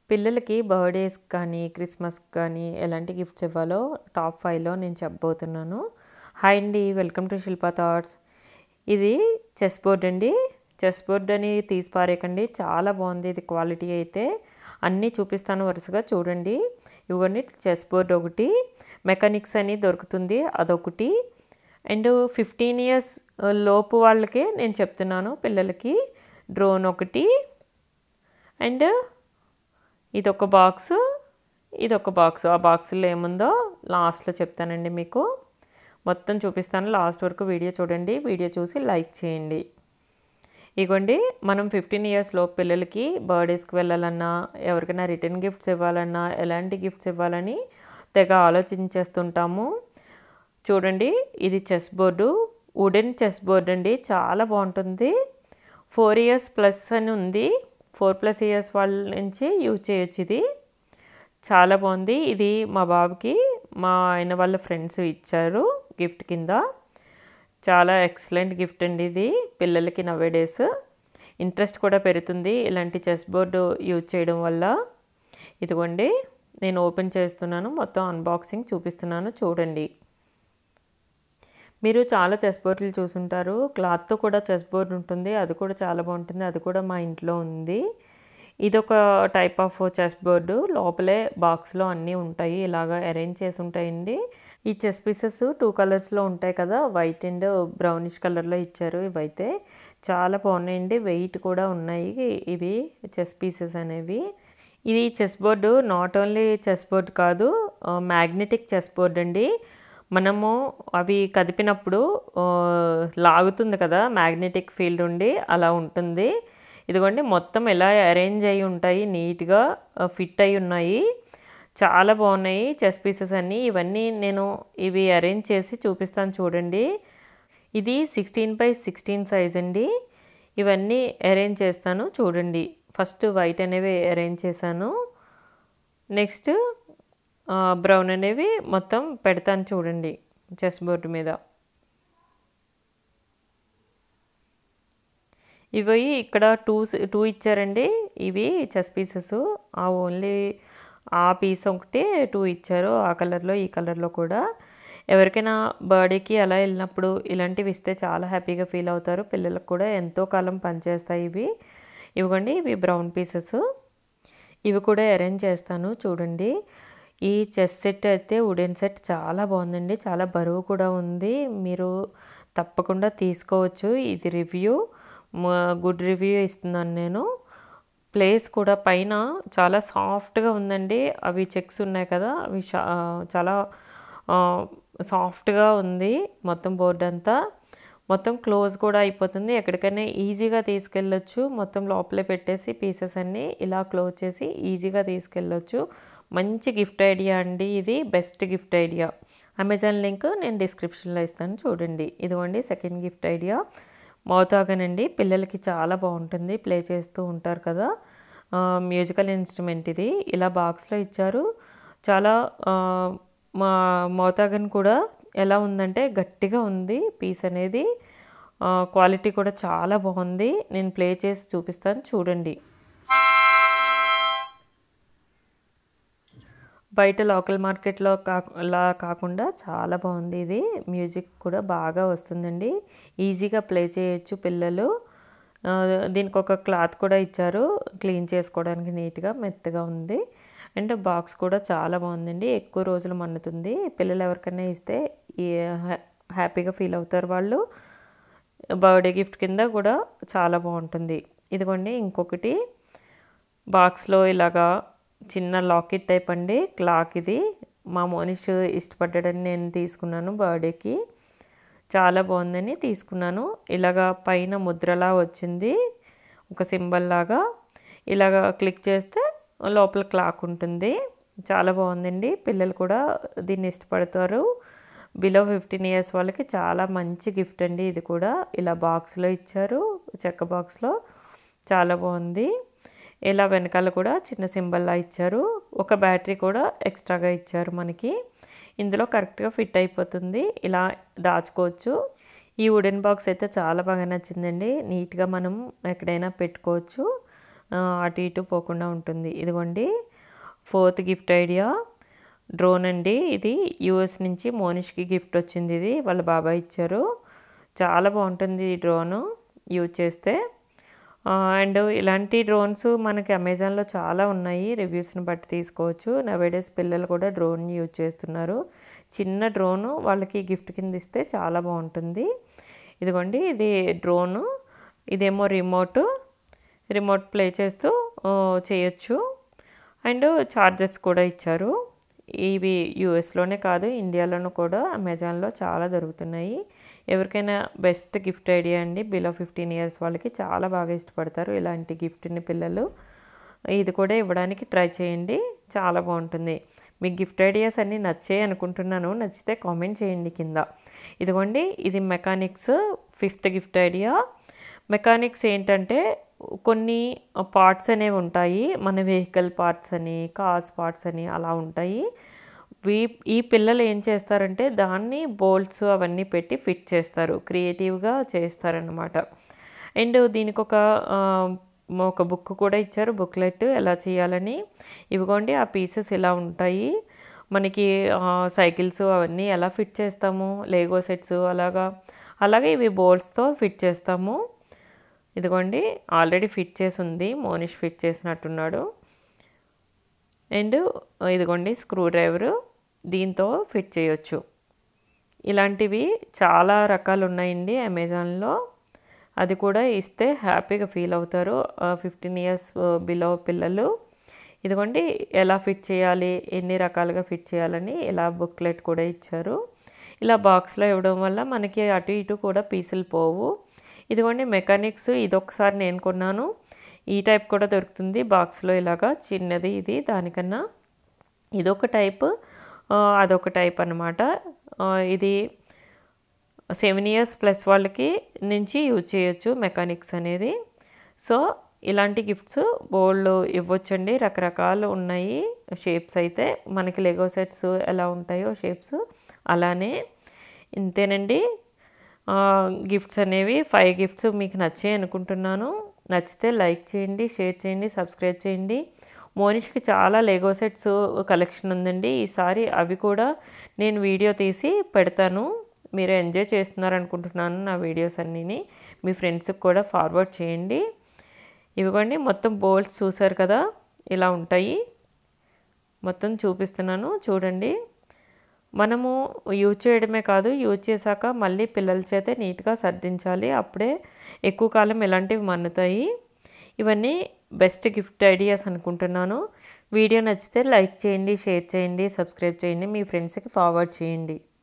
పిల్లలకి బర్త్డేస్ కానీ క్రిస్మస్ కానీ ఎలాంటి గిఫ్ట్స్ ఇవ్వాలో టాప్ ఫైవ్లో నేను చెప్పబోతున్నాను హాయ్ అండి వెల్కమ్ టు శిల్పా థాట్స్ ఇది చెస్ బోర్డ్ అండి చెస్ బోర్డ్ అని తీసి పారేయకండి చాలా బాగుంది ఇది క్వాలిటీ అయితే అన్నీ చూపిస్తాను వరుసగా చూడండి ఇవ్వండి చెస్ బోర్డ్ ఒకటి మెకానిక్స్ అని దొరుకుతుంది అదొకటి అండ్ ఫిఫ్టీన్ ఇయర్స్ లోపు వాళ్ళకే నేను చెప్తున్నాను పిల్లలకి డ్రోన్ ఒకటి అండ్ ఇదొక బాక్స్ ఇదొక బాక్స్ ఆ బాక్స్లో ఏముందో లాస్ట్లో చెప్తానండి మీకు మొత్తం చూపిస్తాను లాస్ట్ వరకు వీడియో చూడండి వీడియో చూసి లైక్ చేయండి ఇగోండి మనం ఫిఫ్టీన్ ఇయర్స్ లోపు పిల్లలకి బర్త్డేస్కి వెళ్ళాలన్నా ఎవరికైనా రిటర్న్ గిఫ్ట్స్ ఇవ్వాలన్నా ఎలాంటి గిఫ్ట్స్ ఇవ్వాలని తెగ ఆలోచించేస్తుంటాము చూడండి ఇది chess board wooden chess board అండి చాలా బాగుంటుంది ఫోర్ ఇయర్స్ ప్లస్ అని ఉంది ఫోర్ ప్లస్ ఇయర్స్ వాళ్ళ నుంచి యూజ్ చేయొచ్చు ఇది చాలా బాగుంది ఇది మా బాబుకి మా ఆయన వాళ్ళ ఫ్రెండ్స్ ఇచ్చారు గిఫ్ట్ కింద చాలా ఎక్సలెంట్ గిఫ్ట్ అండి ఇది పిల్లలకి నవ్వే డేస్ ఇంట్రెస్ట్ కూడా పెరుగుతుంది ఇలాంటి చెస్ బోర్డు యూజ్ చేయడం వల్ల ఇదిగోండి నేను ఓపెన్ చేస్తున్నాను మొత్తం అన్బాక్సింగ్ చూపిస్తున్నాను చూడండి మీరు చాలా చెస్ బోర్డులు చూసుంటారు క్లాత్తో కూడా చెస్ బోర్డు ఉంటుంది అది కూడా చాలా బాగుంటుంది అది కూడా మా ఇంట్లో ఉంది ఇదొక టైప్ ఆఫ్ చెస్ బోర్డు లోపలే బాక్స్లో అన్నీ ఉంటాయి ఇలాగా అరేంజ్ చేసి ఉంటాయండి ఈ చెస్ పీసెస్ టూ కలర్స్లో ఉంటాయి కదా వైట్ అండ్ బ్రౌనిష్ కలర్లో ఇచ్చారు ఇవైతే చాలా బాగున్నాయండి వెయిట్ కూడా ఉన్నాయి ఇవి చెస్ పీసెస్ అనేవి ఇది chess board not only chess board కాదు మ్యాగ్నెటిక్ చెస్ బోర్డ్ అండి మనము అవి కదిపినప్పుడు లాగుతుంది కదా మ్యాగ్నెటిక్ ఫీల్డ్ ఉండి అలా ఉంటుంది ఇదిగోండి మొత్తం ఎలా అరేంజ్ అయి ఉంటాయి నీట్గా ఫిట్ అయి ఉన్నాయి చాలా బాగున్నాయి చెస్ పీసెస్ అన్నీ ఇవన్నీ నేను ఇవి అరేంజ్ చేసి చూపిస్తాను చూడండి ఇది సిక్స్టీన్ బై సిక్స్టీన్ సైజ్ అండి ఇవన్నీ అరేంజ్ చేస్తాను చూడండి ఫస్ట్ వైట్ అనేవి అరేంజ్ చేశాను నెక్స్ట్ బ్రౌన్ అనేవి మొత్తం పెడతాను చూడండి చెస్ బోర్డు మీద ఇవి ఇక్కడ టూ టూ ఇచ్చారండి ఇవి చెస్ పీసెస్ ఆ ఓన్లీ ఆ పీస్ ఒకటి టూ ఇచ్చారు ఆ కలర్లో ఈ కలర్లో కూడా ఎవరికైనా బర్త్డేకి అలా వెళ్ళినప్పుడు ఇలాంటివి ఇస్తే చాలా హ్యాపీగా ఫీల్ అవుతారు పిల్లలకు కూడా ఎంతో కాలం పనిచేస్తాయి ఇవి ఇవ్వండి ఇవి బ్రౌన్ పీసెస్ ఇవి కూడా అరేంజ్ చేస్తాను చూడండి ఈ చెస్ సెట్ అయితే వుడెన్ సెట్ చాలా బాగుందండి చాలా బరువు కూడా ఉంది మీరు తప్పకుండా తీసుకోవచ్చు ఇది రివ్యూ గుడ్ రివ్యూ ఇస్తున్నాను నేను ప్లేస్ కూడా పైన చాలా సాఫ్ట్గా ఉందండి అవి చెక్స్ ఉన్నాయి కదా అవి చాలా సాఫ్ట్గా ఉంది మొత్తం బోర్డు అంతా మొత్తం క్లోజ్ కూడా అయిపోతుంది ఎక్కడికైనా ఈజీగా తీసుకెళ్ళొచ్చు మొత్తం లోపలే పెట్టేసి పీసెస్ అన్నీ ఇలా క్లోజ్ చేసి ఈజీగా తీసుకెళ్ళొచ్చు మంచి గిఫ్ట్ ఐడియా అండి ఇది best gift idea Amazon link నేను డిస్క్రిప్షన్లో ఇస్తాను చూడండి ఇదిగోండి సెకండ్ గిఫ్ట్ ఐడియా మౌతాగనండి పిల్లలకి చాలా బాగుంటుంది ప్లే చేస్తూ ఉంటారు కదా మ్యూజికల్ ఇన్స్ట్రుమెంట్ ఇది ఇలా బాక్స్లో ఇచ్చారు చాలా మా మౌతాగన్ కూడా ఎలా ఉందంటే గట్టిగా ఉంది పీస్ అనేది క్వాలిటీ కూడా చాలా బాగుంది నేను ప్లే చేసి చూపిస్తాను చూడండి బయట లోకల్ మార్కెట్లో లా కాకుండా చాలా బాగుంది ఇది మ్యూజిక్ కూడా బాగా వస్తుందండి ఈజీగా ప్లే చేయొచ్చు పిల్లలు దీనికి ఒక క్లాత్ కూడా ఇచ్చారు క్లీన్ చేసుకోవడానికి నీట్గా మెత్తగా ఉంది అండ్ బాక్స్ కూడా చాలా బాగుందండి ఎక్కువ రోజులు మన్నుతుంది పిల్లలు ఎవరికైనా ఇస్తే హ్యాపీగా ఫీల్ అవుతారు వాళ్ళు బర్త్డే గిఫ్ట్ కింద కూడా చాలా బాగుంటుంది ఇదిగోండి ఇంకొకటి బాక్స్లో ఇలాగా చిన్న లాకెట్ టైప్ అండి క్లాక్ ఇది మా మోనిష్ ఇష్టపడ్డాడని నేను తీసుకున్నాను బర్త్డేకి చాలా బాగుందని తీసుకున్నాను ఇలాగా పైన ముద్రలా వచ్చింది ఒక సింబల్ లాగా ఇలాగా క్లిక్ చేస్తే లోపల క్లాక్ ఉంటుంది చాలా బాగుందండి పిల్లలు కూడా దీన్ని ఇష్టపడతారు బిలో ఫిఫ్టీన్ ఇయర్స్ వాళ్ళకి చాలా మంచి గిఫ్ట్ అండి ఇది కూడా ఇలా బాక్స్లో ఇచ్చారు చెక్క బాక్స్లో చాలా బాగుంది ఇలా వెనకాల కూడా చిన్న సింబల్లా ఇచ్చారు ఒక బ్యాటరీ కూడా ఎక్స్ట్రాగా ఇచ్చారు మనకి ఇందులో కరెక్ట్గా ఫిట్ అయిపోతుంది ఇలా దాచుకోవచ్చు ఈ వుడెన్ బాక్స్ అయితే చాలా బాగా నచ్చిందండి నీట్గా మనం ఎక్కడైనా పెట్టుకోవచ్చు ఆ, అటు ఇటు పోకుండా ఉంటుంది ఇదిగోండి ఫోర్త్ గిఫ్ట్ ఐడియా డ్రోన్ అండి ఇది యూఎస్ నుంచి మోనిష్కి గిఫ్ట్ వచ్చింది ఇది వాళ్ళ బాబాయ్ ఇచ్చారు చాలా బాగుంటుంది ఈ డ్రోను యూజ్ చేస్తే అండ్ ఇలాంటి డ్రోన్స్ మనకి అమెజాన్లో చాలా ఉన్నాయి రివ్యూస్ని బట్టి తీసుకోవచ్చు నవేడేస్ పిల్లలు కూడా డ్రోన్ యూజ్ చేస్తున్నారు చిన్న డ్రోను వాళ్ళకి గిఫ్ట్ కింద ఇస్తే చాలా బాగుంటుంది ఇదిగోండి ఇది డ్రోను ఇదేమో రిమోట్ రిమోట్ ప్లే చేస్తూ ఆ, చేయొచ్చు అండ్ చార్జెస్ కూడా ఇచ్చారు ఇవి యూఎస్లోనే కాదు ఇండియాలోనూ కూడా అమెజాన్లో చాలా దొరుకుతున్నాయి ఎవరికైనా బెస్ట్ గిఫ్ట్ ఐడియా అండి బిలో ఫిఫ్టీన్ ఇయర్స్ వాళ్ళకి చాలా బాగా ఇష్టపడతారు ఇలాంటి గిఫ్ట్ని పిల్లలు ఇది కూడా ఇవ్వడానికి ట్రై చేయండి చాలా బాగుంటుంది మీకు గిఫ్ట్ ఐడియాస్ అన్నీ నచ్చాయి అనుకుంటున్నాను నచ్చితే కామెంట్ చేయండి కింద ఇదిగోండి ఇది mechanics fifth gift idea mechanics ఏంటంటే కొన్ని పార్ట్స్ అనేవి ఉంటాయి మన వెహికల్ పార్ట్స్ అని కార్స్ పార్ట్స్ అని అలా ఉంటాయి వీ ఈ పిల్లలు ఏం చేస్తారంటే దాన్ని బోల్ట్స్ అవన్నీ పెట్టి ఫిట్ చేస్తారు క్రియేటివ్గా చేస్తారనమాట అండ్ దీనికి ఒక ఆ, ఒక బుక్ కూడా ఇచ్చారు బుక్లెట్ ఎలా చేయాలని ఇవిగోండి ఆ పీసెస్ ఇలా ఉంటాయి మనకి ఆ, సైకిల్స్ అవన్నీ ఎలా ఫిట్ చేస్తాము లేగో సెట్స్ అలాగా అలాగే ఇవి బోల్ట్స్తో ఫిట్ చేస్తాము ఇదిగోండి ఆల్రెడీ ఫిట్ చేసి ఉంది మోనిష్ ఫిట్ చేసినట్టున్నాడు అండ్ ఇదిగోండి స్క్రూ డ్రైవరు దీంతో ఫిట్ చేయొచ్చు ఇలాంటివి చాలా రకాలు ఉన్నాయండి అమెజాన్లో అది కూడా ఇస్తే హ్యాపీగా ఫీల్ అవుతారు ఫిఫ్టీన్ ఇయర్స్ బిలో పిల్లలు ఇదిగోండి ఎలా ఫిట్ చేయాలి ఎన్ని రకాలుగా ఫిట్ చేయాలని ఇలా బుక్లెట్ కూడా ఇచ్చారు ఇలా బాక్స్లో ఇవ్వడం వల్ల మనకి అటు ఇటు కూడా పీసులు పోవు ఇదిగోండి మెకానిక్స్ ఇదొకసారి నేను కొన్నాను ఈ టైప్ కూడా దొరుకుతుంది బాక్స్లో ఇలాగా చిన్నది ఇది దానికన్నా ఇదొక టైప్ ఆ, అదొక టైప్ అనమాట ఇది సెవెన్ ఇయర్స్ ప్లస్ వాళ్ళకి నుంచి యూజ్ చేయొచ్చు మెకానిక్స్ అనేది సో ఇలాంటి గిఫ్ట్స్ బోల్డ్ ఇవ్వచ్చండి రకరకాలు ఉన్నాయి షేప్స్ అయితే మనకి లెగో సెట్స్ ఎలా ఉంటాయో షేప్స్ అలానే ఇంతేనండి గిఫ్ట్స్ అనేవి ఫైవ్ గిఫ్ట్స్ మీకు నచ్చాయి అనుకుంటున్నాను నచ్చితే లైక్ చేయండి షేర్ చేయండి సబ్స్క్రైబ్ చేయండి మోనిష్కి చాలా లెగో సెట్స్ కలెక్షన్ ఉందండి ఈసారి అవి కూడా నేను వీడియో తీసి పెడతాను మీరు ఎంజాయ్ చేస్తున్నారు అనుకుంటున్నాను నా వీడియోస్ అన్నీని మీ ఫ్రెండ్స్కి కూడా ఫార్వర్డ్ చేయండి ఇవిగోండి మొత్తం బోల్ట్స్ చూసారు కదా ఇలా ఉంటాయి మొత్తం చూపిస్తున్నాను చూడండి మనము యూజ్ చేయడమే కాదు యూజ్ చేశాక మళ్ళీ పిల్లల చేతే నీట్గా సర్దించాలి అప్పుడే ఎక్కువ కాలం ఇలాంటివి మన్నుతాయి ఇవన్నీ బెస్ట్ గిఫ్ట్ ఐడియాస్ అనుకుంటున్నాను వీడియో నచ్చితే లైక్ చేయండి షేర్ చేయండి సబ్స్క్రైబ్ చేయండి మీ ఫ్రెండ్స్కి ఫార్వర్డ్ చేయండి